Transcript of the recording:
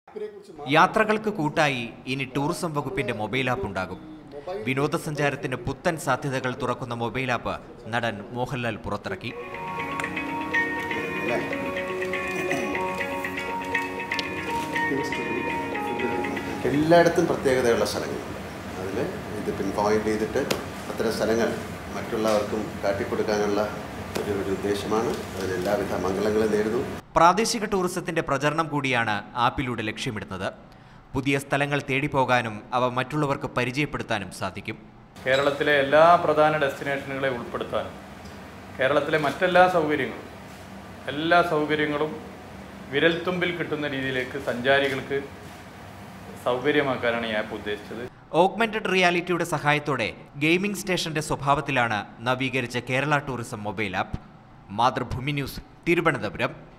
യാത്രകൾക്ക് കൂട്ടായി ഇനി ടൂറിസം വകുപ്പിന്റെ മൊബൈൽ ആപ്പ് ഉണ്ടാകും വിനോദസഞ്ചാരത്തിന് പുത്തൻ സാധ്യതകൾ തുറക്കുന്ന മൊബൈൽ ആപ്പ് നടൻ മോഹൻലാൽ പുറത്തിറക്കി എല്ലായിടത്തും പ്രത്യേകതയുള്ള സ്ഥലങ്ങൾ അതിൽ ഇത് പിൻ പോയിന്റ് ചെയ്തിട്ട് അത്തരം സ്ഥലങ്ങൾ മറ്റുള്ളവർക്കും കാട്ടിക്കൊടുക്കാനുള്ള ഒരു ഒരു ഉദ്ദേശമാണ് അതിൽ എല്ലാവിധ മംഗളങ്ങളും നേരുന്നു പ്രാദേശിക ടൂറിസത്തിന്റെ പ്രചരണം കൂടിയാണ് ആപ്പിലൂടെ ലക്ഷ്യമിടുന്നത് പുതിയ സ്ഥലങ്ങൾ തേടിപ്പോകാനും അവ മറ്റുള്ളവർക്ക് പരിചയപ്പെടുത്താനും സാധിക്കും കേരളത്തിലെ എല്ലാ പ്രധാന ഡെസ്റ്റിനേഷനുകളെ ഉൾപ്പെടുത്താനും കേരളത്തിലെ മറ്റെല്ലാ സൗകര്യങ്ങളും എല്ലാ സൗകര്യങ്ങളും വിരൽത്തുമ്പിൽ കിട്ടുന്ന രീതിയിലേക്ക് സഞ്ചാരികൾക്ക് സൗകര്യമാക്കാനാണ് ഈ ആപ്പ് ഉദ്ദേശിച്ചത് ഓഗ്മെന്റഡ് റിയാലിറ്റിയുടെ സഹായത്തോടെ ഗെയിമിംഗ് സ്റ്റേഷന്റെ സ്വഭാവത്തിലാണ് നവീകരിച്ച Kerala tourism mobile app Mathrubhumi news Thiruvananthapuram